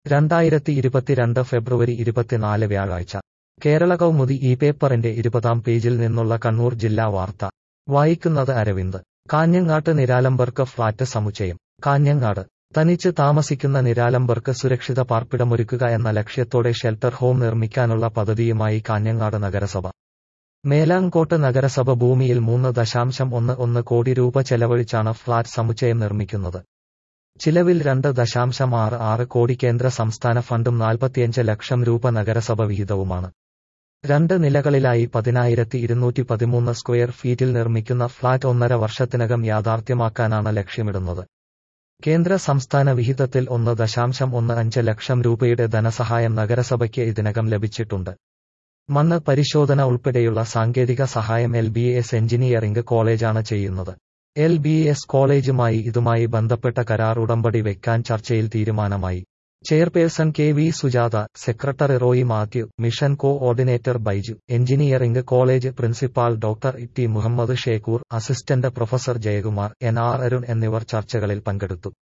രണ്ടായിരത്തി ഇരുപത്തിരണ്ട് ഫെബ്രുവരി ഇരുപത്തിനാല് വ്യാഴാഴ്ച കേരള കൗമുദി ഈ പേപ്പറിന്റെ ഇരുപതാം പേജിൽ നിന്നുള്ള കണ്ണൂർ ജില്ലാ വാർത്ത വായിക്കുന്നത് അരവിന്ദ് കാഞ്ഞങ്ങാട്ട് നിരാലംബർക്ക് ഫ്ളാറ്റ് സമുച്ചയം കാഞ്ഞങ്ങാട് തനിച്ച് താമസിക്കുന്ന നിരാലംബർക്ക് സുരക്ഷിത പാർപ്പിടമൊരുക്കുക എന്ന ലക്ഷ്യത്തോടെ ഷെൽട്ടർ ഹോം നിർമ്മിക്കാനുള്ള പദ്ധതിയുമായി കാഞ്ഞങ്ങാട് നഗരസഭ മേലാങ്കോട്ട് നഗരസഭ ഭൂമിയിൽ മൂന്ന് ദശാംശം ഒന്ന് ഒന്ന് കോടി രൂപ ചെലവഴിച്ചാണ് ഫ്ളാറ്റ് സമുച്ചയം നിർമ്മിക്കുന്നത് ചിലവിൽ രണ്ട് ദശാംശം ആറ് ആറ് കോടി കേന്ദ്ര സംസ്ഥാന ഫണ്ടും നാൽപ്പത്തിയഞ്ച് ലക്ഷം രൂപ നഗരസഭ വിഹിതവുമാണ് രണ്ട് നിലകളിലായി പതിനായിരത്തി ഇരുന്നൂറ്റി പതിമൂന്ന് സ്ക്വയർ ഫീറ്റിൽ നിർമ്മിക്കുന്ന ഫ്ളാറ്റ് ഒന്നര വർഷത്തിനകം യാഥാർത്ഥ്യമാക്കാനാണ് ലക്ഷ്യമിടുന്നത് കേന്ദ്ര സംസ്ഥാന വിഹിതത്തിൽ ഒന്ന് ദശാംശം ഒന്ന് അഞ്ച് ലക്ഷം രൂപയുടെ ധനസഹായം നഗരസഭയ്ക്ക് ഇതിനകം ലഭിച്ചിട്ടുണ്ട് മണ്ണ് പരിശോധന ഉൾപ്പെടെയുള്ള സാങ്കേതിക സഹായം എൽ ബി എസ് എഞ്ചിനീയറിംഗ് കോളേജാണ് ചെയ്യുന്നത് എൽ ബി എസ് കോളേജുമായി ഇതുമായി ബന്ധപ്പെട്ട കരാർ ഉടമ്പടി വെക്കാൻ ചർച്ചയിൽ തീരുമാനമായി chairperson K V Sujatha secretary Roy Mathew mission coordinator Baiju engineering college principal doctor T Muhammad Shakoor assistant professor Jayakumar N R Arun എന്നിവർ ചർച്ചകളിൽ പങ്കെടുത്തു